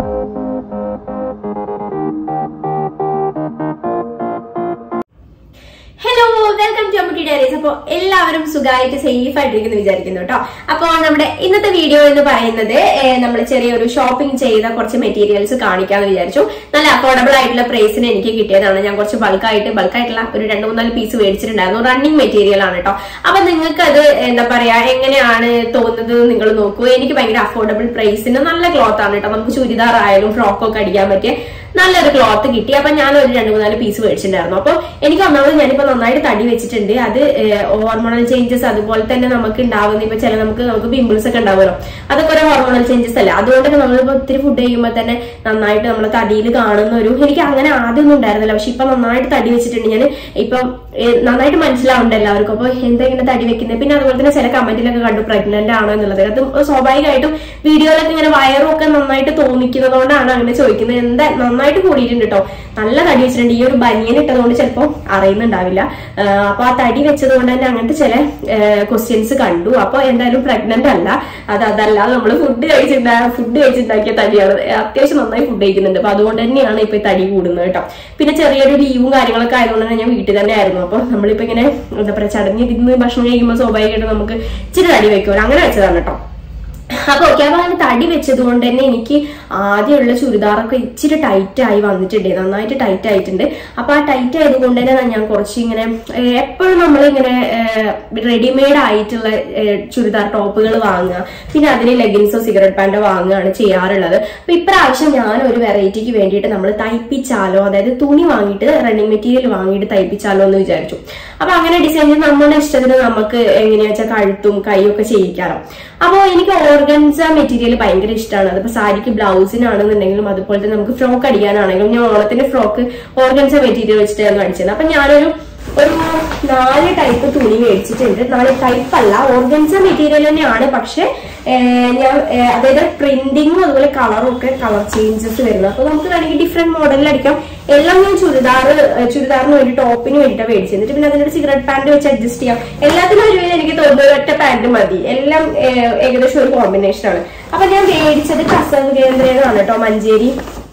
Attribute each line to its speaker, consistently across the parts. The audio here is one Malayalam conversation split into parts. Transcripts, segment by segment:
Speaker 1: Hello welcome to Ammatti diaries അപ്പോൾ എല്ലാവരും സുഖമായിട്ട് സേഫ് ആയിട്ടിരിക്കുന്നു വിചാരിക്കുന്നു കേട്ടോ അപ്പോൾ നമ്മുടെ ഇന്നത്തെ വീഡിയോ എന്ന് പറയുന്നത് നമ്മൾ ചെറിയൊരു ഷോപ്പിംഗ് ചെയ്ത കുറച്ച് മെറ്റീരിയൽസ് കാണിക്കാമെന്ന് വിചാരിച്ചു നല്ല അഫോർഡബിൾ ആയിട്ടുള്ള പ്രൈസിന് എനിക്ക് കിട്ടിയതാണ് ഞാൻ കുറച്ച് ബൾക്കായിട്ട് ബൾക്കായിട്ടുള്ള ഒരു രണ്ട് മൂന്നാല് പീസ് മേടിച്ചിട്ടുണ്ടായിരുന്നു റണ്ണിങ് മെറ്റീരിയൽ ആണ് കേട്ടോ അപ്പൊ നിങ്ങൾക്ക് അത് എന്താ പറയാ എങ്ങനെയാണ് തോന്നുന്നത് നിങ്ങൾ നോക്കൂ എനിക്ക് ഭയങ്കര അഫോർഡബിൾ പ്രൈസിന് നല്ല ക്ലോത്ത് ആണ് കേട്ടോ നമുക്ക് ചുരിദാർ ആയാലും ഫ്രോക്കൊക്കെ അടിക്കാൻ പറ്റിയ നല്ലൊരു ക്ലോത്ത് കിട്ടി അപ്പൊ ഞാൻ ഒരു രണ്ട് മൂന്നാല് പീസ് മേടിച്ചിട്ടുണ്ടായിരുന്നു അപ്പൊ എനിക്ക് ഒന്നാമത് ഞാനിപ്പോ നന്നായിട്ട് തടി വെച്ചിട്ടുണ്ട് അത് ഹോർമോണൽ ചേഞ്ചസ് അതുപോലെ തന്നെ നമുക്ക് ഉണ്ടാവുന്ന ഇപ്പൊ ചില നമുക്ക് നമുക്ക് പിമ്പിൾസ് ഒക്കെ ഉണ്ടാവുമല്ലോ അതൊക്കെ ഒരു ഹോർമോണൽ ചേഞ്ചസ് അല്ലേ അതുകൊണ്ട് തന്നെ നമ്മളിപ്പോ ഒത്തിരി ഫുഡ് ചെയ്യുമ്പോൾ തന്നെ നന്നായിട്ട് നമ്മൾ തടിയിൽ കാണുന്ന ഒരു എനിക്ക് അങ്ങനെ ആദ്യം ഒന്നും ഉണ്ടായിരുന്നില്ല പക്ഷെ ഇപ്പൊ നന്നായിട്ട് തടി വെച്ചിട്ടുണ്ട് ഞാൻ ഇപ്പം ഏഹ്, നന്നായിട്ട് മനസ്സിലാവുന്നുണ്ട് എല്ലാവർക്കും അപ്പൊ എന്താ ഇങ്ങനെ തടി വെക്കുന്നത് പിന്നെ അതുപോലെ തന്നെ ചില കമന്റിലൊക്കെ കണ്ടു പ്രഗ്നന്റ് ആണോ എന്നുള്ളത് അത് സ്വാഭാവികമായിട്ടും വീഡിയോയിലൊക്കെ ഇങ്ങനെ വയറും ഒക്കെ നന്നായിട്ട് തോന്നിക്കുന്നതുകൊണ്ടാണ് അങ്ങനെ ചോദിക്കുന്നത് എന്താ നന്നായിട്ട് കൂടിയിട്ടുണ്ട് കേട്ടോ നല്ല തടി വെച്ചിട്ടുണ്ട് ഈ ഒരു ബനിയൻ ഇട്ടതുകൊണ്ട് ചിലപ്പോൾ അറിയുന്നുണ്ടാവില്ല ആഹ് അപ്പൊ ആ തടി വെച്ചത് കൊണ്ട് തന്നെ അങ്ങനത്തെ ചില ക്വസ്റ്റ്യൻസ് കണ്ടു അപ്പൊ എന്തായാലും പ്രഗ്നന്റ് അല്ല അത് അതല്ലാതെ നമ്മൾ ഫുഡ് കഴിച്ചിട്ടുണ്ടാ ഫുഡ് കഴിച്ചിട്ടുണ്ടാക്കിയ തടിയാണ് അത്യാവശ്യം നന്നായി ഫുഡ് കഴിക്കുന്നുണ്ട് അപ്പൊ അതുകൊണ്ട് തന്നെയാണ് ഇപ്പൊ ഈ തടി കൂടുന്നത് കേട്ടോ പിന്നെ ചെറിയൊരു ലീവും കാര്യങ്ങളൊക്കെ ആയതുകൊണ്ട് തന്നെ ഞാൻ വീട്ടിൽ തന്നെ ആയിരുന്നു അപ്പൊ നമ്മളിപ്പോ ഇങ്ങനെ എന്താ പറയാ ചടഞ്ഞിരുന്ന് ഭക്ഷണം കഴിക്കുമ്പോൾ സ്വാഭാവികമായിട്ട് നമുക്ക് ഇച്ചിരി തടി വെക്കുമല്ലോ അങ്ങനെ വെച്ചതാണ് കേട്ടോ അപ്പൊ ഓക്കെ അപ്പൊ അങ്ങനെ തടി വെച്ചത് കൊണ്ട് തന്നെ എനിക്ക് ആദ്യമുള്ള ചുരിദാറൊക്കെ ഇച്ചിരി ടൈറ്റ് ആയി വന്നിട്ടുണ്ട് നന്നായിട്ട് ടൈറ്റ് ആയിട്ടുണ്ട് അപ്പൊ ആ ടൈറ്റ് ആയത് കൊണ്ട് തന്നെ ഞാൻ കുറച്ച് ഇങ്ങനെ എപ്പോഴും നമ്മളിങ്ങനെ റെഡിമെയ്ഡ് ആയിട്ടുള്ള ഏഹ്, ചുരിദാർ ടോപ്പുകൾ വാങ്ങുക പിന്നെ അതിന് ലെഗിൻസോ സിഗരറ്റ് പാൻറ്റോ വാങ്ങുകയാണ് ചെയ്യാറുള്ളത് അപ്പൊ ഇപ്രാവശ്യം ഞാൻ ഒരു വെറൈറ്റിക്ക് വേണ്ടിയിട്ട് നമ്മൾ തയ്പ്പിച്ചാലോ അതായത് തുണി വാങ്ങിയിട്ട് റണ്ണിങ് മെറ്റീരിയൽ വാങ്ങിയിട്ട് തയ്പ്പിച്ചാലോ എന്ന് വിചാരിച്ചു അപ്പൊ അങ്ങനെ ഡിസൈൻ ചെയ്ത് നമ്മുടെ ഇഷ്ടത്തിന് നമുക്ക് എങ്ങനെയാ വെച്ചാൽ കഴുത്തും കൈയും ഒക്കെ ചെയ്യിക്കാറോ അപ്പോൾ എനിക്ക് ഓർഗൻസ മെറ്റീരിയൽ ഭയങ്കര ഇഷ്ടമാണ് അതിപ്പോ സാരിക്ക് ബ്ലൗസിനാണെന്നുണ്ടെങ്കിലും അതുപോലെ തന്നെ നമുക്ക് ഫ്രോക്ക് അടിക്കാനാണെങ്കിലും ഞാൻ ഓണത്തിന്റെ ഫ്രോക്ക് ഓർഗൻസ മെറ്റീരിയൽ വെച്ചിട്ടായിരുന്നു അടിച്ചത് അപ്പൊ ഞാനൊരു ഒരു നാല് ടൈപ്പ് തുണി മേടിച്ചിട്ടുണ്ട് നാല് ടൈപ്പ് അല്ല ഓർഗൻസ മെറ്റീരിയൽ തന്നെയാണ് പക്ഷെ ഏഹ്, ഞാൻ ഏഹ്, അതായത് പ്രിന്റിങ്ങും അതുപോലെ കളറും ഒക്കെ കളർ ചേഞ്ചസ് വരുന്നത് അപ്പൊ നമുക്ക് വേണമെങ്കിൽ ഡിഫറെന്റ് മോഡലിൽ അടിക്കാം എല്ലാം ഞാൻ ചുരിദാർ ചുരിദാറിന് വേണ്ടി ടോപ്പിന് വേണ്ടിയിട്ട് മേടിച്ചത് എന്നിട്ട് പിന്നെ അതിനൊരു സിഗരറ്റ് പാന്റ് വെച്ച് അഡ്ജസ്റ്റ് ചെയ്യാം എല്ലാത്തിനും ഒരു വിധം എനിക്ക് തോന്നുന്നത് ഒറ്റ പാന്റ് മതി എല്ലാം ഏഹ്, ഏകദേശം ഒരു കോമ്പിനേഷൻ ആണ് അപ്പൊ ഞാൻ മേടിച്ചത് കസവ് കേന്ദ്രയാണ് കേട്ടോ മഞ്ചേരി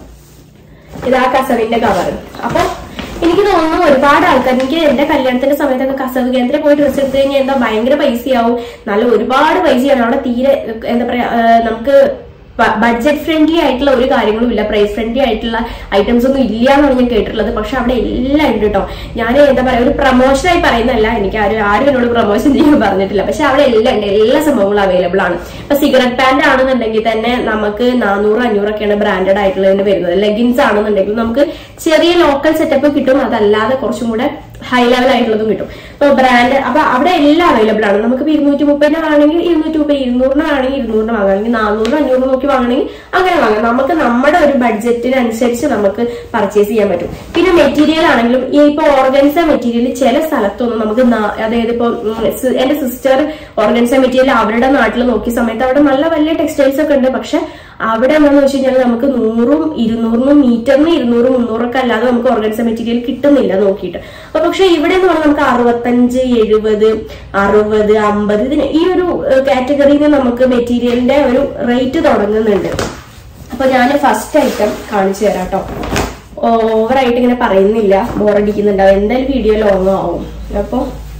Speaker 1: ഇത് ആ കസവിന്റെ കവർ അപ്പൊ എനിക്ക് തോന്നുന്നു ഒരുപാട് ആൾക്കാർ എനിക്ക് എന്റെ കല്യാണത്തിന്റെ സമയത്തൊക്കെ കസവ് കേന്ദ്രം പോയി ഡ്രസ്സ് എടുത്തു കഴിഞ്ഞാൽ എന്താ ഭയങ്കര പൈസയാവും നല്ല ഒരുപാട് പൈസയാണ് അവിടെ തീരെ എന്താ പറയാ ആ, നമുക്ക് ബഡ്ജറ്റ് ഫ്രണ്ട്ലി ആയിട്ടുള്ള ഒരു കാര്യങ്ങളും ഇല്ല പ്രൈസ് ഫ്രണ്ട്ലി ആയിട്ടുള്ള ഐറ്റംസ് ഒന്നും ഇല്ല എന്നാണ് ഞാൻ കേട്ടിട്ടുള്ളത് പക്ഷെ അവിടെ എല്ലാം ഉണ്ട് കേട്ടോ ഞാൻ എന്താ പറയാ ഒരു പ്രൊമോഷനായി പറയുന്നതല്ല എനിക്ക് ആരും ആരും എന്നോട് പ്രൊമോഷൻ ചെയ്യാൻ പറഞ്ഞിട്ടില്ല പക്ഷെ അവിടെ എല്ലാം ഉണ്ട് എല്ലാ സംഭവങ്ങളും അവൈലബിൾ ആണ് ഇപ്പൊ സിഗരറ്റ് പാന്റ് ആണെന്നുണ്ടെങ്കിൽ തന്നെ നമുക്ക് നാനൂറ് അഞ്ഞൂറൊക്കെയാണ് ബ്രാൻഡഡ് ആയിട്ടുള്ളതിന് വരുന്നത് ലെഗിൻസ് ആണെന്നുണ്ടെങ്കിൽ നമുക്ക് ചെറിയ ലോക്കൽ സെറ്റപ്പ് കിട്ടും അതല്ലാതെ കുറച്ചും കൂടെ ഹൈ ലെവൽ ആയിട്ടുള്ളതും കിട്ടും ഇപ്പൊ ബ്രാൻഡ് അപ്പൊ അവിടെ എല്ലാം അവൈലബിൾ ആണ് നമുക്ക് ഇരുന്നൂറ്റി മുപ്പതിനാണെങ്കിൽ ഇരുന്നൂറ്റി മുപ്പത് ഇരുന്നൂറിനാണെങ്കിൽ ഇരുന്നൂറിന് വാങ്ങാം അല്ലെങ്കിൽ നാനൂറ് അഞ്ഞൂറ് നോക്കി വാങ്ങണമെങ്കിൽ അങ്ങനെ വാങ്ങാം നമുക്ക് നമ്മുടെ ഒരു ബഡ്ജറ്റിനനുസരിച്ച് നമുക്ക് പർച്ചേസ് ചെയ്യാൻ പറ്റും പിന്നെ മെറ്റീരിയൽ ആണെങ്കിലും ഈ ഇപ്പൊ ഓർഗൻസ മെറ്റീരിയൽ ചില സ്ഥലത്തൊന്നും നമുക്ക് നാ- അതായത് ഇപ്പൊ ഉം, സി- എന്റെ സിസ്റ്റർ ഓർഗൻസ മെറ്റീരിയൽ അവരുടെ നാട്ടിൽ നോക്കിയ സമയത്ത് അവിടെ നല്ല വലിയ ടെക്സ്റ്റൈൽസ് ഒക്കെ ഉണ്ട് പക്ഷെ അവിടെ എന്താണെന്ന് വെച്ച് കഴിഞ്ഞാൽ നമുക്ക് നൂറും ഇരുന്നൂറിനും മീറ്ററിന് ഇരുന്നൂറ് മുന്നൂറൊക്കെ അല്ലാതെ നമുക്ക് ഓർഗൻസ മെറ്റീരിയൽ കിട്ടുന്നില്ല നോക്കിയിട്ട് അപ്പൊ പക്ഷെ ഇവിടെ എന്ന് പറഞ്ഞാൽ നമുക്ക് അറുപത്തഞ്ച് എഴുപത് അറുപത് അമ്പത് ഇതിന് ഈ ഒരു കാറ്റഗറിയിൽ നമുക്ക് മെറ്റീരിയലിന്റെ ഒരു റേറ്റ് തുടങ്ങുന്നുണ്ട് അപ്പൊ ഞാൻ ഫസ്റ്റ് ഐറ്റം കാണിച്ചു തരാം കേട്ടോ ഓവറായിട്ട് ഇങ്ങനെ പറയുന്നില്ല ബോറടിക്കുന്നുണ്ടാവും എന്തായാലും വീഡിയോ ലോങ് ആവും അപ്പൊ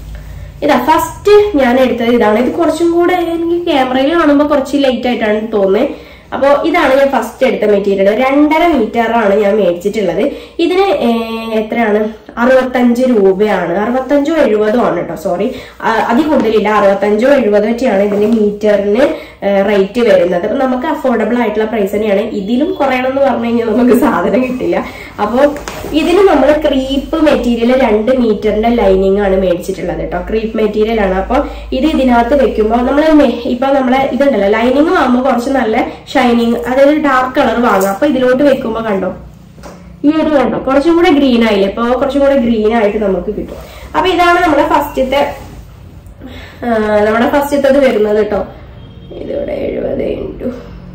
Speaker 1: ഇതാ ഫസ്റ്റ് ഞാൻ എടുത്തത് ഇതാണ് ഇത് കുറച്ചും കൂടെ എനിക്ക് ക്യാമറയിൽ കാണുമ്പോൾ കുറച്ച് ലൈറ്റ് ആയിട്ടാണ് തോന്നുന്നത് അപ്പോൾ ഇതാണ് ഞാൻ ഫസ്റ്റ് എടുത്ത മെറ്റീരിയൽ രണ്ടര മീറ്ററാണ് ഞാൻ മേടിച്ചിട്ടുള്ളത് ഇതിന് ഏർ, എത്രയാണ് അറുപത്തഞ്ച് രൂപയാണ് അറുപത്തഞ്ചോ എഴുപതോ ആണ് കേട്ടോ സോറി അതിൽ കൂടുതലില്ല അറുപത്തഞ്ചോ എഴുപതോ ഒക്കെയാണ് ഇതിന്റെ മീറ്ററിന് റേറ്റ് വരുന്നത് അപ്പൊ നമുക്ക് അഫോർഡബിൾ ആയിട്ടുള്ള പ്രൈസ് തന്നെയാണ് ഇതിലും കുറയണമെന്ന് പറഞ്ഞു കഴിഞ്ഞാൽ നമുക്ക് സാധനം കിട്ടില്ല അപ്പോൾ ഇതിന് നമ്മൾ ക്രീപ്പ് മെറ്റീരിയൽ രണ്ട് മീറ്ററിന്റെ ലൈനിങ് ആണ് മേടിച്ചിട്ടുള്ളത് കേട്ടോ ക്രീപ്പ് മെറ്റീരിയൽ ആണ് അപ്പോൾ ഇത് ഇതിനകത്ത് വെക്കുമ്പോൾ നമ്മൾ ഇപ്പൊ നമ്മളെ ഇതുണ്ടല്ലോ ലൈനിങ് വാങ്ങുമ്പോൾ കുറച്ച് നല്ല ഷൈനിങ് അതായത് ഡാർക്ക് കളർ വാങ്ങാം അപ്പൊ ഇതിലോട്ട് വെക്കുമ്പോൾ കണ്ടോ ഈ ഒരു കണ്ടോ കുറച്ചും കൂടെ ഗ്രീൻ ആയില്ലേ ഇപ്പൊ കുറച്ചും കൂടെ ഗ്രീൻ ആയിട്ട് നമുക്ക് കിട്ടും അപ്പൊ ഇതാണ് നമ്മുടെ ഫസ്റ്റത്തെ നമ്മുടെ ഫസ്റ്റത്തത് വരുന്നത് കേട്ടോ ഇതിവിടെ എഴുപത് ഇൻറ്റു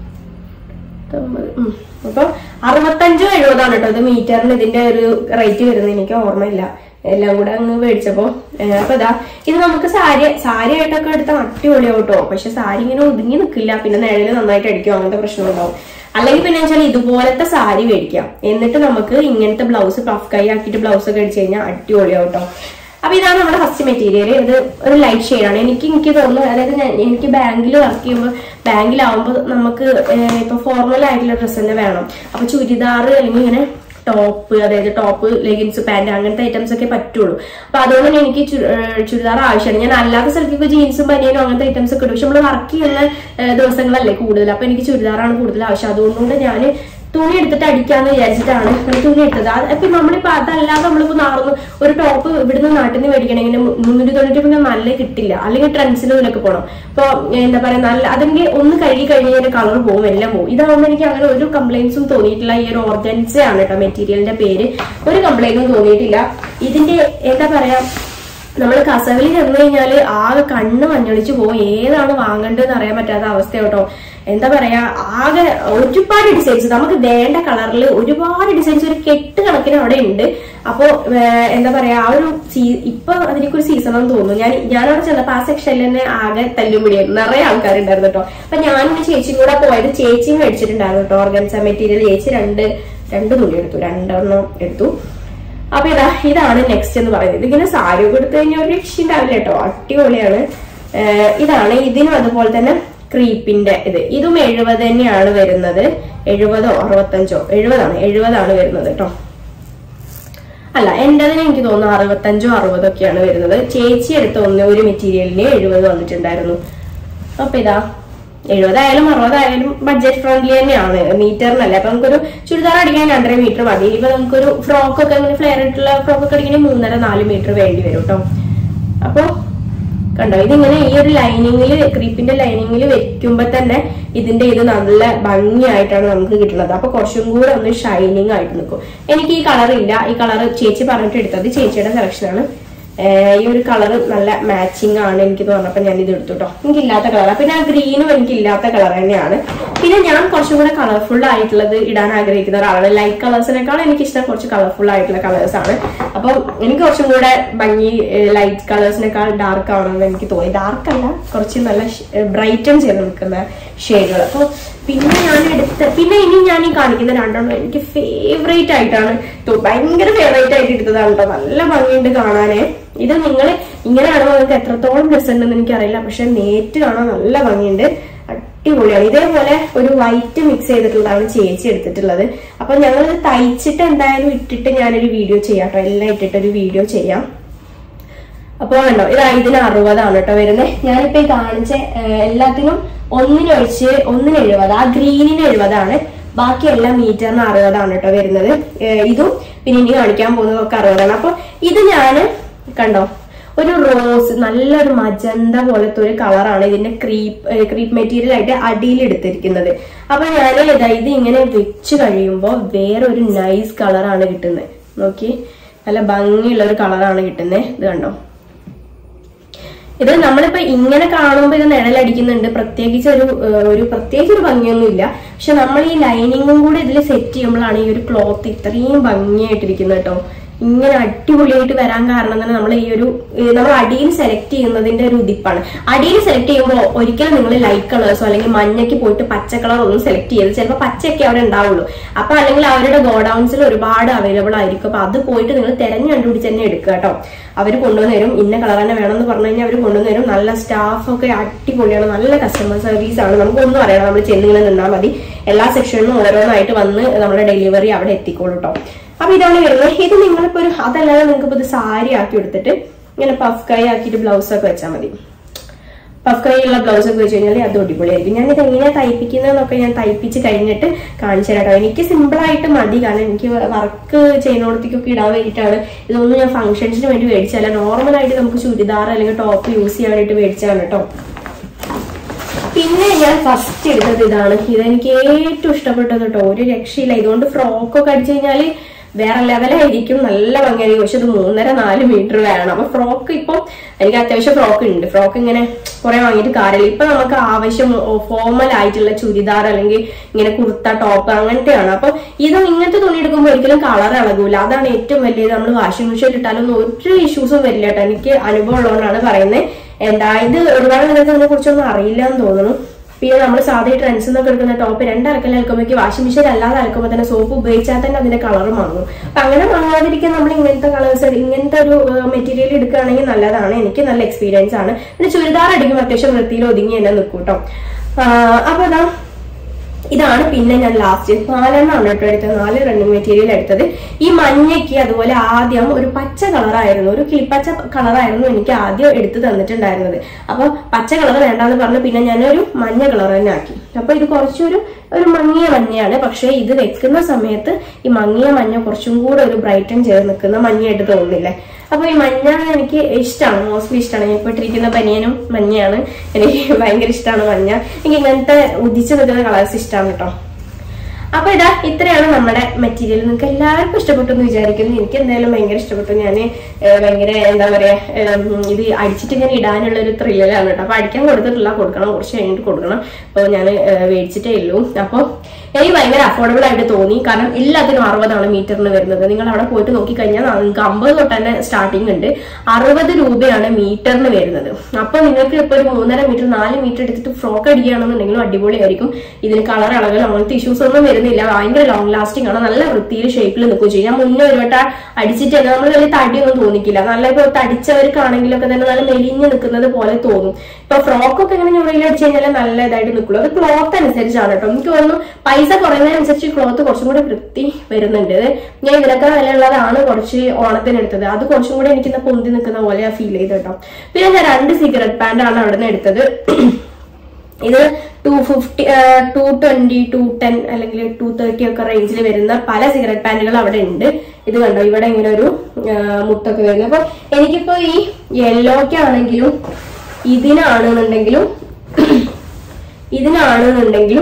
Speaker 1: തൊമ്പത് ഉം. അപ്പൊ അറുപത്തഞ്ചോ എഴുപതാണ് കേട്ടോ ഇത് മീറ്ററിന് ഇതിന്റെ ഒരു റേറ്റ് വരുന്നത് എനിക്ക് ഓർമ്മയില്ല എല്ലാം കൂടെ അങ്ങ് മേടിച്ചപ്പോ ഏഹ് അപ്പൊ ഇതാ ഇത് നമുക്ക് സാരി സാരി ആയിട്ടൊക്കെ എടുത്ത അടിപൊളിയാവും കേട്ടോ പക്ഷെ സാരി ഇങ്ങനെ ഒതുങ്ങി നിൽക്കില്ല പിന്നെ നിഴല് നന്നായിട്ട് അടിക്കും അങ്ങനത്തെ പ്രശ്നം ഉണ്ടാവും അല്ലെങ്കിൽ പിന്നെ വെച്ചാൽ ഇതുപോലത്തെ സാരി മേടിക്കാം എന്നിട്ട് നമുക്ക് ഇങ്ങനത്തെ ബ്ലൗസ് പഫ് കൈ ആക്കിയിട്ട് ബ്ലൗസ് ഒക്കെ അടിച്ചു കഴിഞ്ഞാൽ അടിപൊളിയാവും കേട്ടോ അപ്പൊ ഇതാണ് നമ്മുടെ ഫസ്റ്റ് മെറ്റീരിയൽ ഇത് ഒരു ലൈറ്റ് ഷെയ്ഡാണ് എനിക്ക് എനിക്ക് തോന്നുന്നു അതായത് ഞാൻ എനിക്ക് ബാങ്കിൽ വർക്ക് ചെയ്യുമ്പോൾ ബാങ്കിലാവുമ്പോൾ നമുക്ക് ഏഹ്, ഇപ്പൊ ഫോർമൽ ആയിട്ടുള്ള ഡ്രസ്സ് തന്നെ വേണം അപ്പൊ ചുരിദാർ അല്ലെങ്കിൽ ഇങ്ങനെ ടോപ്പ് അതായത് ടോപ്പ് ലെഗിൻസ് പാന്റ് അങ്ങനത്തെ ഐറ്റംസ് ഒക്കെ പറ്റുള്ളൂ അപ്പൊ അതുകൊണ്ട് തന്നെ എനിക്ക് ചു- ഏഹ് ചുരിദാർ ആവശ്യമാണ് ഞാൻ അല്ലാത്ത സ്ഥലത്തേക്ക് ജീൻസും ബനിയനും അങ്ങനത്തെ ഐറ്റംസ് ഒക്കെ ഇടും പക്ഷെ നമ്മൾ വർക്ക് ചെയ്യുന്ന ഏഹ് ദിവസങ്ങളല്ലേ കൂടുതൽ അപ്പൊ എനിക്ക് ചുരിദാറാണ് കൂടുതൽ ആവശ്യം അതുകൊണ്ട് ഞാൻ തുണി എടുത്തിട്ട് അടിക്കാന്ന് വിചാരിച്ചിട്ടാണ് ഞാൻ തുണി എടുത്തത് അത് ഇപ്പൊ നമ്മളിപ്പോ അതല്ലാതെ നമ്മളിപ്പോ നാർന്ന് ഒരു ടോപ്പ് ഇവിടുന്ന് നാട്ടിൽ നിന്ന് മേടിക്കണമെങ്കിൽ മുന്നൂറ്റി തൊണ്ണൂറ്റി പിന്നെ നല്ല കിട്ടില്ല അല്ലെങ്കിൽ ട്രെൻഡ്സിൽ ഇതിലൊക്കെ പോകണം ഇപ്പൊ എന്താ പറയാ നല്ല അതെങ്കിൽ ഒന്ന് കഴുകി കഴിഞ്ഞ് കഴിഞ്ഞാൽ കളർ പോകും എല്ലാം പോകും ഇതാവുമ്പോൾ എനിക്ക് അങ്ങനെ ഒരു കംപ്ലൈൻസും തോന്നിയിട്ടില്ല ഈ ഒരു ഓർഗൻസ ആണ് കേട്ടോ മെറ്റീരിയലിന്റെ പേര് ഒരു കംപ്ലൈന്റും തോന്നിയിട്ടില്ല ഇതിന്റെ എന്താ പറയാ നമ്മൾ കസവിൽ ചെന്ന് കഴിഞ്ഞാല് ആകെ കണ്ണ് മഞ്ഞളിച്ച് പോകും ഏതാണ് വാങ്ങേണ്ടതെന്ന് അറിയാൻ പറ്റാത്ത അവസ്ഥ കേട്ടോ എന്താ പറയാ ആകെ ഒരുപാട് ഡിസൈൻസ് നമുക്ക് വേണ്ട കളറിൽ ഒരുപാട് ഡിസൈൻസ് ഒരു കെട്ട് കണക്കിന് അവിടെ ഉണ്ട് അപ്പോ ഏർ, എന്താ പറയാ ആ ഒരു സീ- ഇപ്പൊ അതിലേക്ക് ഒരു സീസൺ എന്ന് തോന്നുന്നു ഞാൻ ഞാനവിടെ ചെന്നപ്പോ ആ സെക്ഷനിൽ തന്നെ ആകെ തല്ലുപിടിയായിരുന്നു നിറയെ ആൾക്കാരുണ്ടായിരുന്നു കേട്ടോ അപ്പൊ ഞാൻ എന്റെ ചേച്ചിയും കൂടെ പോയത് ചേച്ചിയും മേടിച്ചിട്ടുണ്ടായിരുന്നു കേട്ടോ ഓർഗൻസ മെറ്റീരിയൽ ചേച്ചി രണ്ട് രണ്ട് തുണി എടുത്തു രണ്ടെണ്ണം എടുത്തു അപ്പൊ ഇതാ ഇതാണ് നെക്സ്റ്റ് എന്ന് പറയുന്നത് ഇതിങ്ങനെ സാരി ഒക്കെ എടുത്തു കഴിഞ്ഞാൽ ഒരു രക്ഷ ഉണ്ടാവില്ല കേട്ടോ അടിപൊളിയാണ് ഏഹ് ഇതാണ് ഇതിനും അതുപോലെ തന്നെ ക്രീപ്പിന്റെ ഇത് ഇതും എഴുപത് തന്നെയാണ് വരുന്നത് എഴുപതോ അറുപത്തഞ്ചോ എഴുപതാണ് എഴുപതാണ് വരുന്നത് കേട്ടോ അല്ല എന്റേതിന് എനിക്ക് തോന്നുന്നു അറുപത്തഞ്ചോ അറുപതൊക്കെയാണ് വരുന്നത് ചേച്ചി എടുത്ത ഒന്ന് ഒരു മെറ്റീരിയലിന് എഴുപത് വന്നിട്ടുണ്ടായിരുന്നു അപ്പൊ ഇതാ എഴുപതായാലും അറുപതായാലും ബഡ്ജറ്റ് ഫ്രണ്ട്ലി തന്നെയാണ് മീറ്ററിനല്ല അപ്പൊ നമുക്കൊരു ചുരിദാർ അടിക്കാൻ രണ്ടര മീറ്റർ മതി ഇനിയിപ്പോ നമുക്കൊരു ഫ്രോക്ക് ഒക്കെ അങ്ങനെ ഫ്ലെയർ ആയിട്ടുള്ള ഫ്രോക്ക് ഒക്കെ അടിക്കണമെങ്കിൽ മൂന്നര നാല് മീറ്റർ വേണ്ടി വരും കേട്ടോ അപ്പൊ കണ്ടോ ഇതിങ്ങനെ ഈ ഒരു ലൈനിങ്ങിൽ ക്രീപ്പിന്റെ ലൈനിങ്ങിൽ വെക്കുമ്പോ തന്നെ ഇതിന്റെ ഇത് നല്ല ഭംഗിയായിട്ടാണ് നമുക്ക് കിട്ടുന്നത് അപ്പൊ കുറച്ചും കൂടെ ഒന്ന് ഷൈനിങ് ആയിട്ട് നിൽക്കും എനിക്ക് ഈ കളർ ഇല്ല ഈ കളർ ചേച്ചി പറഞ്ഞിട്ട് എടുത്തത് ചേച്ചിയുടെ സെലക്ഷനാണ് ഏഹ് ഈ ഒരു കളർ നല്ല മാച്ചിങ് ആണ് എനിക്ക് തോന്നപ്പോ ഞാൻ ഇത് എടുത്തു കേട്ടോ എനിക്ക് ഇല്ലാത്ത കളർ പിന്നെ ആ ഗ്രീനും എനിക്ക് ഇല്ലാത്ത കളർ തന്നെയാണ് പിന്നെ ഞാൻ കുറച്ചും കൂടെ കളർഫുൾ ആയിട്ടുള്ളത് ഇടാൻ ആഗ്രഹിക്കുന്ന ഒരാളാണ് ലൈറ്റ് കളേഴ്സിനേക്കാൾ എനിക്ക് ഇഷ്ടം കുറച്ച് കളർഫുൾ ആയിട്ടുള്ള കളേഴ്സ് ആണ് അപ്പം എനിക്ക് കുറച്ചും കൂടെ ഭംഗി ലൈറ്റ് കളേഴ്സിനേക്കാൾ ഡാർക്ക് ആവണമെന്ന് എനിക്ക് തോന്നി ഡാർക്ക് അല്ല കുറച്ച് നല്ല ബ്രൈറ്റൻ ചെയ്ത് നിൽക്കുന്ന ഷെയ്ഡുകൾ അപ്പോൾ പിന്നെ ഞാൻ എടുത്ത പിന്നെ ഇനി ഞാൻ ഈ കാണിക്കുന്ന രണ്ടെണ്ണം എനിക്ക് ഫേവറേറ്റ് ആയിട്ടാണ് തോ- ഭയങ്കര ഫേവറേറ്റ് ആയിട്ട് എടുത്തതാണ് കേട്ടോ നല്ല ഭംഗിയുണ്ട് കാണാനേ ഇത് നിങ്ങൾ ഇങ്ങനെ കാണുമ്പോൾ നിങ്ങൾക്ക് എത്രത്തോളം രസമുണ്ടെന്ന് എനിക്കറിയില്ല പക്ഷെ നേരിട്ട് കാണാൻ നല്ല ഭംഗിയുണ്ട് അടിപൊളിയാണ് ഇതേപോലെ ഒരു വൈറ്റ് മിക്സ് ചെയ്തിട്ടുള്ളതാണ് ചേച്ചി എടുത്തിട്ടുള്ളത് അപ്പൊ ഞങ്ങൾ തയ്ച്ചിട്ട് എന്തായാലും ഇട്ടിട്ട് ഞാനൊരു വീഡിയോ ചെയ്യാം കേട്ടോ എല്ലാം ഇട്ടിട്ട് ഒരു വീഡിയോ ചെയ്യാം അപ്പൊ കണ്ടോ ഇതാ ഇതിന് അറുപതാണ് കേട്ടോ വരുന്നത് ഞാനിപ്പോ ഈ കാണിച്ച ഏഹ്, എല്ലാത്തിനും ഒന്നിനൊഴിച്ച് ഒന്നിന് എഴുപത് ആ ഗ്രീനിന് എഴുപതാണ് ബാക്കി എല്ലാം മീറ്ററിന് അറുപതാണ് കേട്ടോ വരുന്നത് ഏഹ്, ഇതും പിന്നെ ഇനി കാണിക്കാൻ പോകുന്നതൊക്കെ അറുപതാണ് അപ്പൊ ഇത് ഞാന് കണ്ടോ ഒരു റോസ് നല്ലൊരു മജന്ത പോലത്തെ ഒരു കളറാണ് ഇതിന്റെ ക്രീപ്പ് ക്രീപ്പ് മെറ്റീരിയൽ ആയിട്ട് അടിയിൽ എടുത്തിരിക്കുന്നത് അപ്പൊ ഞാൻ ഇതാ ഇത് ഇങ്ങനെ വെച്ച് കഴിയുമ്പോൾ വേറൊരു നൈസ് കളറാണ് കിട്ടുന്നത് നോക്കി നല്ല ഭംഗിയുള്ള ഒരു കളറാണ് കിട്ടുന്നത് ഇത് കണ്ടോ ഇത് നമ്മളിപ്പോ ഇങ്ങനെ കാണുമ്പോൾ ഇത് നിഴലടിക്കുന്നുണ്ട് പ്രത്യേകിച്ച് ഒരു ഏഹ്, ഒരു പ്രത്യേകിച്ച് ഒരു ഭംഗിയൊന്നുമില്ല പക്ഷെ നമ്മൾ ഈ ലൈനിങ്ങും കൂടെ ഇതിൽ സെറ്റ് ചെയ്യുമ്പോഴാണ് ഈ ഒരു ക്ലോത്ത് ഇത്രയും ഭംഗിയായിട്ടിരിക്കുന്നത് കേട്ടോ ഇങ്ങനെ അടിപൊളിയായിട്ട് വരാൻ കാരണം തന്നെ നമ്മൾ ഈ ഒരു ഏഹ്, നമ്മൾ അടിയിൽ സെലക്ട് ചെയ്യുന്നതിന്റെ ഒരു ഉദിപ്പാണ് അടിയിൽ സെലക്ട് ചെയ്യുമ്പോൾ ഒരിക്കലും നിങ്ങൾ ലൈറ്റ് കളേഴ്സോ അല്ലെങ്കിൽ മഞ്ഞയ്ക്ക് പോയിട്ട് പച്ച കളർ ഒന്നും സെലക്ട് ചെയ്ത് ചിലപ്പോൾ പച്ചയൊക്കെ അവിടെ ഉണ്ടാവുള്ളൂ അപ്പൊ അല്ലെങ്കിൽ അവരുടെ ഗോഡൌൺസിൽ ഒരുപാട് അവൈലബിൾ ആയിരിക്കും അപ്പൊ അത് പോയിട്ട് നിങ്ങൾ തെരഞ്ഞു കണ്ടുപിടിച്ച് തന്നെ എടുക്കുക കേട്ടോ അവർ കൊണ്ടുവന്ന് തരും ഇന്ന കളർ തന്നെ വേണമെന്ന് പറഞ്ഞു കഴിഞ്ഞാൽ അവർ കൊണ്ടുവന്ന് തരും നല്ല സ്റ്റാഫ് ഒക്കെ അടിപൊളിയാണ് നല്ല കസ്റ്റമർ സർവീസ് ആണ് നമുക്കൊന്നും അറിയണം നമ്മൾ ചെന്നിങ്ങനെ നിന്നാൽ മതി എല്ലാ സെക്ഷനിലും ഓരോന്നായിട്ട് വന്ന് നമ്മുടെ ഡെലിവറി അവിടെ എത്തിക്കോളൂ കേട്ടോ അപ്പൊ ഇതാണ് വരുന്നത് ഇത് നിങ്ങളിപ്പോ ഒരു അതല്ലാതെ നിങ്ങൾക്ക് ഇപ്പൊ ഇത് സാരി ആക്കി എടുത്തിട്ട് ഇങ്ങനെ പഫ് കൈ ആക്കിയിട്ട് ബ്ലൗസ് ഒക്കെ വെച്ചാൽ മതി പഫ് കൈയുള്ള ബ്ലൗസ് ഒക്കെ വെച്ച് കഴിഞ്ഞാൽ അത് അടിപൊളിയായിരിക്കും ഞാൻ ഇത് എങ്ങനെയാ തയ്പ്പിക്കുന്നതെന്നൊക്കെ ഞാൻ തയ്പ്പിച്ച് കഴിഞ്ഞിട്ട് കാണിച്ചു തരാം കേട്ടോ എനിക്ക് സിമ്പിൾ ആയിട്ട് മതി കാരണം എനിക്ക് വർക്ക് ചെയ്യുന്നിടത്തേക്കൊക്കെ ഇടാൻ വേണ്ടിയിട്ടാണ് ഇതൊന്നും ഞാൻ ഫംഗ്ഷൻസിന് വേണ്ടി മേടിച്ചല്ല നോർമൽ ആയിട്ട് നമുക്ക് ചുരിദാർ അല്ലെങ്കിൽ ടോപ്പ് യൂസ് ചെയ്യാനായിട്ട് മേടിച്ചാണ് കേട്ടോ പിന്നെ ഞാൻ ഫസ്റ്റ് എടുത്തത് ഇതാണ് ഇതെനിക്ക് ഏറ്റവും ഇഷ്ടപ്പെട്ടത് കേട്ടോ ഒരു രക്ഷയില്ല ഇതുകൊണ്ട് ഫ്രോക്കൊക്കെ അടിച്ചു കഴിഞ്ഞാല് വേറെ ലെവലായിരിക്കും നല്ല ഭംഗിയായിരിക്കും പക്ഷെ ഇത് മൂന്നര നാല് മീറ്റർ വേണം അപ്പൊ ഫ്രോക്ക് ഇപ്പം എനിക്ക് അത്യാവശ്യം ഫ്രോക്ക് ഉണ്ട് ഫ്രോക്ക് ഇങ്ങനെ കുറെ വാങ്ങിയിട്ട് കാര്യമില്ല ഇപ്പൊ നമുക്ക് ആവശ്യം ഫോമൽ ആയിട്ടുള്ള ചുരിദാർ അല്ലെങ്കിൽ ഇങ്ങനെ കുർത്ത ടോപ്പ് അങ്ങനത്തെയാണ് അപ്പൊ ഇത് ഇങ്ങനത്തെ തുണി എടുക്കുമ്പോൾ ഒരിക്കലും കളർ ഇളകൂല അതാണ് ഏറ്റവും വലിയത് നമ്മൾ വാഷിംഗ് മെഷീൻ ഇട്ടാലൊന്നും ഒരു ഇഷ്യൂസും വരില്ല കേട്ടോ എനിക്ക് അനുഭവം ഉള്ളതുകൊണ്ടാണ് പറയുന്നത് എന്താ ഇത് ഒരുപാട് നിങ്ങൾക്ക് ഇതിനെ കുറിച്ചൊന്നും അറിയില്ല എന്ന് തോന്നുന്നു പിന്നെ നമ്മൾ സാധാ ട്രെൻഡ്സ് എന്നൊക്കെ എടുക്കുന്ന ടോപ്പ് രണ്ട് അലക്കൽ അലക്കുമ്പോഴേക്ക് വാഷിംഗ് മെഷീൻ അല്ലാതെ അലക്കുമ്പോൾ തന്നെ സോപ്പ് ഉപയോഗിച്ചാൽ തന്നെ അതിന്റെ കളർ മാറും അപ്പൊ അങ്ങനെ വാങ്ങാതിരിക്കാൻ നമ്മൾ ഇങ്ങനത്തെ കളേഴ്സ് ഇങ്ങനത്തെ ഒരു മെറ്റീരിയൽ എടുക്കുകയാണെങ്കിൽ നല്ലതാണ് എനിക്ക് നല്ല എക്സ്പീരിയൻസ് ആണ് പിന്നെ ചുരിദാർ അടിക്കുമ്പോൾ അത്യാവശ്യം വൃത്തിയിൽ ഒതുങ്ങി തന്നെ നിൽക്കും കേട്ടോ അപ്പൊ അതാ ഇതാണ് പിന്നെ ഞാൻ ലാസ്റ്റ് നാലെണ്ണമാണ് കേട്ടോ എടുത്തത് നാല് റണ്ണിങ് മെറ്റീരിയൽ എടുത്തത് ഈ മഞ്ഞയ്ക്ക് അതുപോലെ ആദ്യം ഒരു പച്ച കളറായിരുന്നു ഒരു കിളിപ്പച്ച കളറായിരുന്നു എനിക്ക് ആദ്യം എടുത്ത് തന്നിട്ടുണ്ടായിരുന്നത് അപ്പൊ പച്ച കളർ വേണ്ടാന്ന് പറഞ്ഞു പിന്നെ ഞാനൊരു മഞ്ഞ കളർ തന്നെ ആക്കി അപ്പൊ ഇത് കുറച്ചൊരു ഒരു മങ്ങിയ മഞ്ഞയാണ് പക്ഷെ ഇത് വെക്കുന്ന സമയത്ത് ഈ മങ്ങിയ മഞ്ഞ കുറച്ചും കൂടെ ഒരു ബ്രൈറ്റൻ ചെയ്ത് നിൽക്കുന്ന മഞ്ഞയായിട്ട് തോന്നുന്നില്ലേ അപ്പൊ ഈ മഞ്ഞ എനിക്ക് ഇഷ്ടമാണ് മോസ്റ്റ്ലി ഇഷ്ടമാണ് ഞാൻ ഇപ്പൊ ഇട്ടിരിക്കുന്ന ബനിയനും മഞ്ഞയാണ് എനിക്ക് ഭയങ്കര ഇഷ്ടമാണ് മഞ്ഞ എനിക്ക് ഇങ്ങനത്തെ ഉദിച്ചു നിൽക്കുന്ന കളേഴ്സ് ഇഷ്ടമാണ് കേട്ടോ അപ്പൊ ഇതാ ഇത്രയാണ് നമ്മുടെ മെറ്റീരിയൽ നിങ്ങൾക്ക് എല്ലാവർക്കും ഇഷ്ടപ്പെട്ടു എന്ന് വിചാരിക്കുന്നു എനിക്ക് എന്തായാലും ഭയങ്കര ഇഷ്ടപ്പെട്ടു ഞാൻ ഭയങ്കര എന്താ പറയാ ഏം, ഇത് അടിച്ചിട്ട് ഞാൻ ഇടാനുള്ള ഒരു ത്രില്ലാണ് കേട്ടോ അപ്പൊ അടിക്കാൻ കൊടുത്തിട്ടില്ല കൊടുക്കണം കുറച്ച് കഴിഞ്ഞിട്ട് കൊടുക്കണം അപ്പൊ ഞാൻ മേടിച്ചിട്ടേ ഉള്ളൂ അപ്പൊ എനിക്ക് ഭയങ്കര അഫോർഡബിൾ ആയിട്ട് തോന്നി കാരണം എല്ലാത്തിനും അറുപതാണ് മീറ്ററിന് വരുന്നത് നിങ്ങൾ അവിടെ പോയിട്ട് നോക്കിക്കഴിഞ്ഞാൽ നിങ്ങൾക്ക് അമ്പത് തൊട്ട് തന്നെ സ്റ്റാർട്ടിംഗ് ഉണ്ട് അറുപത് രൂപയാണ് മീറ്ററിന് വരുന്നത് അപ്പൊ നിങ്ങൾക്ക് ഇപ്പൊ ഒരു മൂന്നര മീറ്റർ നാല് മീറ്റർ എടുത്തിട്ട് ഫ്രോക്ക് അടിക്കുകയാണെന്നുണ്ടെങ്കിലും അടിപൊളിയായിരിക്കും ഇതിന് കളർ അളകൾ അങ്ങനത്തെ ഇഷ്യൂസ് ഒന്നും വരുന്നില്ല ഭയങ്കര ലോങ് ലാസ്റ്റിംഗ് ആണ് നല്ല വൃത്തിയിൽ ഷേപ്പിൽ നിൽക്കുകയും ചെയ്യും ഞാൻ മുന്നേ ഒരു വട്ടം അടിച്ചിട്ട് തന്നെ നമ്മൾ വലിയ തടിയൊന്നും തോന്നിക്കില്ല നല്ല ഇപ്പൊ തടിച്ചവർക്കാണെങ്കിലൊക്കെ തന്നെ നല്ല മെലിഞ്ഞ് നിൽക്കുന്നത് പോലെ തോന്നും ഇപ്പൊ ഫ്രോക്ക് ഒക്കെ ഇങ്ങനെ ഞൊറിയിൽ അടിച്ചു കഴിഞ്ഞാൽ നല്ല ഇതായിട്ട് നിൽക്കുള്ളൂ അത് ക്ലോത്ത് അനുസരിച്ചാണ് കേട്ടോ എനിക്ക് തോന്നുന്നു പൈസ കുറയുന്നതിനനുസരിച്ച് ക്ലോത്ത് കുറച്ചും കൂടെ വൃത്തി വരുന്നുണ്ട് ഇത് ഞാൻ ഇതിനൊക്കെ വിലയുള്ളതാണ് കുറച്ച് ഓണത്തിന് എടുത്തത് അത് കുറച്ചും കൂടെ എനിക്ക് ഇന്ന് പൊന്തി നിൽക്കുന്ന പോലെ ഫീൽ ചെയ്ത് കേട്ടോ പിന്നെ ഞാൻ രണ്ട് സിഗരറ്റ് പാൻ്റ് ആണ് അവിടെ നിന്ന് എടുത്തത് ഇത് two fifty two twenty two ten അല്ലെങ്കിൽ ടു തേർട്ടി ഒക്കെ റേഞ്ചിൽ വരുന്ന പല സിഗരറ്റ് പാൻറ്റുകൾ അവിടെ ഉണ്ട് ഇത് കണ്ടോ ഇവിടെ ഇങ്ങനെ ഒരു ആ, മുത്തൊക്കെ വരുന്നത് അപ്പൊ എനിക്കിപ്പോ ഈ യെല്ലോക്കാണെങ്കിലും ഇതിനാണെന്നുണ്ടെങ്കിലും ഇതിനാണെന്നുണ്ടെങ്കിലും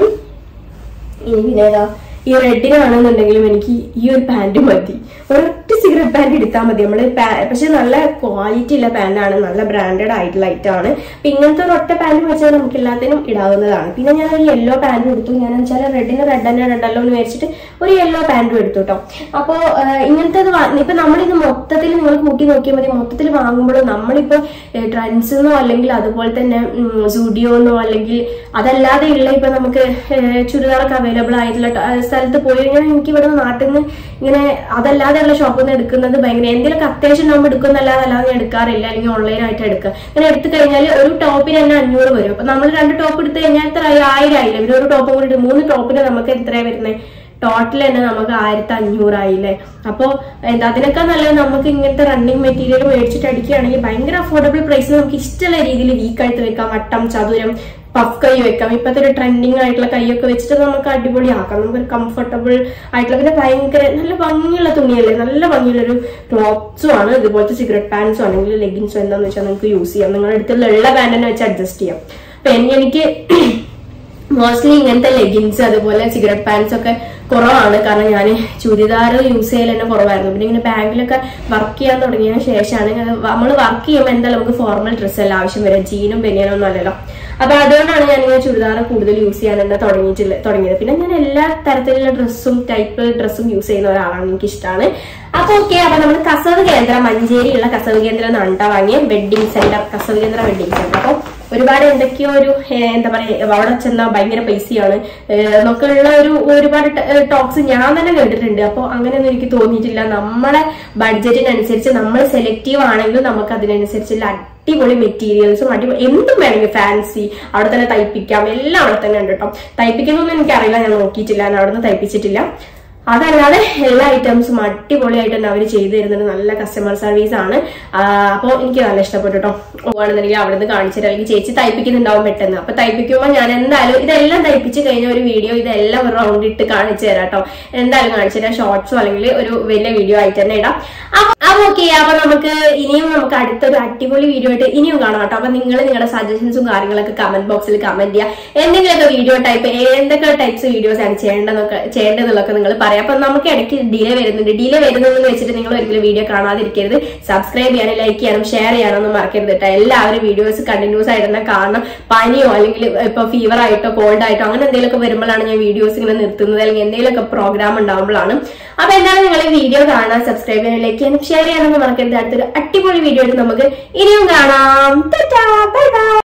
Speaker 1: ഇനി പിന്നെ ഏതാ ഈ റെഡിനാണെന്നുണ്ടെങ്കിലും എനിക്ക് ഈ ഒരു പാന്റ് മതി ഒരൊറ്റ സിഗരറ്റ് പാന്റ് എടുത്താൽ മതി നമ്മള് പാ- പക്ഷെ നല്ല ക്വാളിറ്റി ഉള്ള പാന്റാണ് നല്ല ബ്രാൻഡഡ് ആയിട്ടുള്ള ഐറ്റം ആണ് അപ്പൊ ഇങ്ങനത്തെ ഒരു ഒറ്റ പാന്റ് വെച്ചാൽ നമുക്ക് എല്ലാത്തിനും ഇടാവുന്നതാണ് പിന്നെ ഞാൻ ഒരു യെല്ലോ പാന്റ് എടുത്തു ഞാൻ വെച്ചാൽ റെഡിന് റെഡ് തന്നെ ഉണ്ടല്ലോ എന്ന് വിചാരിച്ചിട്ട് ഒരു യെല്ലോ പാന്റും എടുത്തു കേട്ടോ അപ്പോ ഇങ്ങനത്തെ ഇപ്പൊ നമ്മളിത് മൊത്തത്തിൽ നിങ്ങൾ കൂട്ടി നോക്കിയാൽ മതി മൊത്തത്തിൽ വാങ്ങുമ്പോൾ നമ്മളിപ്പോ ട്രെൻഡ്സെന്നോ അല്ലെങ്കിൽ അതുപോലെ തന്നെ സുഡിയോന്നോ അല്ലെങ്കിൽ അതല്ലാതെ ഉള്ള ഇപ്പൊ നമുക്ക് ഏഹ്, ചുരിദാറൊക്കെ അവൈലബിൾ ആയിട്ടുള്ള ട- ഏഹ്, സ്ഥലത്ത് പോയി കഴിഞ്ഞാൽ എനിക്ക് ഇവിടെ നാട്ടിൽ നിന്ന് ഇങ്ങനെ അതല്ലാതെയുള്ള ഷോപ്പിൽ നിന്ന് എടുക്കുന്നത് ഭയങ്കര എന്തെങ്കിലുമൊക്കെ അത്യാവശ്യം നമ്മൾ എടുക്കുന്നല്ലാതെ അല്ലാതെ ഞാൻ എടുക്കാറില്ല അല്ലെങ്കിൽ ഓൺലൈൻ ആയിട്ട് എടുക്കുക ഇങ്ങനെ എടുത്തു കഴിഞ്ഞാൽ ഒരു ടോപ്പിന് തന്നെ അഞ്ഞൂറ് വരും അപ്പൊ നമ്മൾ രണ്ട് ടോപ്പ് എടുത്തു കഴിഞ്ഞാൽ എത്ര ആയി? ആയിരം ആയില്ലേ പിന്നെ ഒരു ടോപ്പ് കൂടി ഇട്ട് മൂന്ന് ടോപ്പിന് നമുക്ക് എത്രയാണ് വരുന്നത് ടോട്ടൽ തന്നെ നമുക്ക് ആയിരത്തി അഞ്ഞൂറായില്ലേ അപ്പോ എന്താ അതിനൊക്കെ നല്ലത് നമുക്ക് ഇങ്ങനത്തെ റണ്ണിങ് മെറ്റീരിയൽ മേടിച്ചിട്ട് അടിക്കുകയാണെങ്കിൽ ഭയങ്കര അഫോർഡബിൾ പ്രൈസിൽ നമുക്ക് ഇഷ്ടമുള്ള രീതിയിൽ വീക്കായിട്ട് വെക്കാം വട്ടം ചതുരം പഫ് കൈ വെക്കാം ഇപ്പത്തെ ഒരു ട്രെൻഡിങ് ആയിട്ടുള്ള കൈയൊക്കെ വെച്ചിട്ട് നമുക്ക് അടിപൊളിയാക്കാം നമുക്കൊരു കംഫർട്ടബിൾ ആയിട്ടുള്ള പിന്നെ ഭയങ്കര നല്ല ഭംഗിയുള്ള തുണിയല്ലേ നല്ല ഭംഗിയുള്ള ഒരു ക്ലോത്ത്സും ആണ് ഇതുപോലത്തെ സിഗരറ്റ് പാൻസും അല്ലെങ്കിൽ ലെഗിൻസോ എന്താണെന്ന് വെച്ചാൽ നിങ്ങൾക്ക് യൂസ് ചെയ്യാം നിങ്ങളുടെ അടുത്തുള്ള ഉള്ള പാൻറ് തന്നെ വെച്ച് അഡ്ജസ്റ്റ് ചെയ്യാം അപ്പൊ എന്നെ എനിക്ക് മോസ്റ്റ്ലി ഇങ്ങനത്തെ ലെഗിൻസ് അതുപോലെ സിഗരറ്റ് പാൻസ് ഒക്കെ കുറവാണ് കാരണം ഞാൻ ചുരിദാർ യൂസ് ചെയ്യൽ തന്നെ കുറവായിരുന്നു പിന്നെ ഇങ്ങനെ ബാഗിലൊക്കെ വർക്ക് ചെയ്യാൻ തുടങ്ങിയതിന് ശേഷമാണ് നമ്മൾ വർക്ക് ചെയ്യുമ്പോൾ എന്തായാലും നമുക്ക് ഫോർമൽ ഡ്രസ്സ് അല്ല ആവശ്യം വരും ജീനും ബനിയനും ഒന്നും അല്ലല്ലോ അപ്പൊ അതുകൊണ്ടാണ് ഞാൻ ഇങ്ങനെ ചുരിദാർ കൂടുതൽ യൂസ് ചെയ്യാൻ തന്നെ തുടങ്ങിയിട്ടില്ല തുടങ്ങിയത് പിന്നെ ഞാൻ എല്ലാ തരത്തിലുള്ള ഡ്രസ്സും ടൈപ്പ് ഡ്രസ്സും യൂസ് ചെയ്യുന്ന ഒരാളാണ് എനിക്ക് ഇഷ്ടമാണ് അപ്പൊ ഓക്കെ അപ്പൊ നമ്മൾ കസവ് കേന്ദ്രം മഞ്ചേരിയുള്ള കസവ് കേന്ദ്രം എന്നാണ് ട്ടോ വാങ്ങിയ വെഡിങ് സെന്റർ കസവ് കേന്ദ്ര വെഡിങ് സെന്റർ അപ്പൊ ഒരുപാട് എന്തൊക്കെയോ ഒരു ഏഹ്, എന്താ പറയാ അവിടെ ചെന്നാൽ ഭയങ്കര പൈസയാണ് ഏഹ്, എന്നൊക്കെയുള്ള ഒരു ഒരുപാട് ടോക്സ് ഞാൻ തന്നെ കേട്ടിട്ടുണ്ട് അപ്പോൾ അങ്ങനെയൊന്നും എനിക്ക് തോന്നിയിട്ടില്ല നമ്മളെ ബഡ്ജറ്റിനനുസരിച്ച് നമ്മൾ സെലക്റ്റീവ് ആണെങ്കിലും നമുക്ക് അതിനനുസരിച്ചുള്ള അടിപൊളി മെറ്റീരിയൽസും അടിപൊളി എന്തും വേണമെങ്കിൽ ഫാൻസി അവിടെ തന്നെ തയ്പ്പിക്കാം എല്ലാം അവിടെ തന്നെ ഉണ്ട് കേട്ടോ തയ്പ്പിക്കുന്നൊന്നും എനിക്കറിയില്ല ഞാൻ നോക്കിയിട്ടില്ല ഞാൻ അവിടെ നിന്ന് തയ്പ്പിച്ചിട്ടില്ല അതല്ലാതെ എല്ലാ ഐറ്റംസും അടിപൊളിയായിട്ട് തന്നെ അവർ ചെയ്തു തരുന്നുണ്ട് നല്ല കസ്റ്റമർ സർവീസ് ആണ് അപ്പോൾ എനിക്ക് നല്ല ഇഷ്ടപ്പെട്ടു കേട്ടോ പോവാണെന്നുണ്ടെങ്കിൽ അവിടെ നിന്ന് കാണിച്ചിട്ട് അല്ലെങ്കിൽ ചേച്ചി തയ്പ്പിക്കുന്നുണ്ടാവും പെട്ടെന്ന് അപ്പൊ തയ്പ്പിക്കുമ്പോൾ ഞാൻ എന്തായാലും ഇതെല്ലാം തയ്പ്പിച്ച് കഴിഞ്ഞ ഒരു വീഡിയോ ഇതെല്ലാം ഒരു റൗണ്ട് ഇട്ട് കാണിച്ചു തരാം കേട്ടോ എന്തായാലും കാണിച്ചു തരാം ഷോർട്സോ അല്ലെങ്കിൽ ഒരു വലിയ വീഡിയോ ആയിട്ട് തന്നെ ഇടാം അപ്പൊ ഓക്കെ അപ്പൊ നമുക്ക് ഇനിയും നമുക്ക് അടുത്തൊരു അടിപൊളി വീഡിയോ ആയിട്ട് ഇനിയും കാണാം കേട്ടോ അപ്പൊ നിങ്ങൾ നിങ്ങളുടെ സജഷൻസും കാര്യങ്ങളൊക്കെ കമന്റ് ബോക്സിൽ കമന്റ് ചെയ്യുക എന്തെങ്കിലുമൊക്കെ വീഡിയോ ടൈപ്പ് എന്തൊക്കെ ടൈപ്സ് വീഡിയോസ് ആണ് ചെയ്യേണ്ടതൊക്കെ ചെയ്യേണ്ടതെന്നൊക്കെ നിങ്ങൾ പറയാം അപ്പൊ നമുക്ക് ഇടയ്ക്ക് ഡിലേ വരുന്നുണ്ട് ഡിലേ വരുന്നതെന്ന് വെച്ചിട്ട് നിങ്ങൾ ഒരിക്കലും വീഡിയോ കാണാതിരിക്കരുത് സബ്സ്ക്രൈബ് ചെയ്യാനും ലൈക്ക് ചെയ്യാനും ഷെയർ ചെയ്യാനൊന്നും മറക്കരുത് കേട്ടോ എല്ലാവരും വീഡിയോസ് കണ്ടിന്യൂസ് ആയിട്ട് തന്നെ കാണണം പനിയോ അല്ലെങ്കിൽ ഇപ്പൊ ഫീവർ ആയിട്ടോ കോൾഡ് ആയിട്ടോ അങ്ങനെ എന്തെങ്കിലുമൊക്കെ വരുമ്പോഴാണ് ഞാൻ വീഡിയോസ് ഇങ്ങനെ നിർത്തുന്നത് അല്ലെങ്കിൽ എന്തെങ്കിലുമൊക്കെ പ്രോഗ്രാം ഉണ്ടാകുമ്പോഴാണ് അപ്പൊ എന്തായാലും നിങ്ങൾ വീഡിയോ കാണാൻ സബ്സ്ക്രൈബ് ചെയ്യാനും ലൈക്ക് ചെയ്യാനും ഷെയർ ചെയ്യാനൊന്നും മറക്കരുത് അടുത്തൊരു അടിപൊളി വീഡിയോ ആയിട്ട് നമുക്ക് ഇനിയും കാണാം ബൈ ബൈ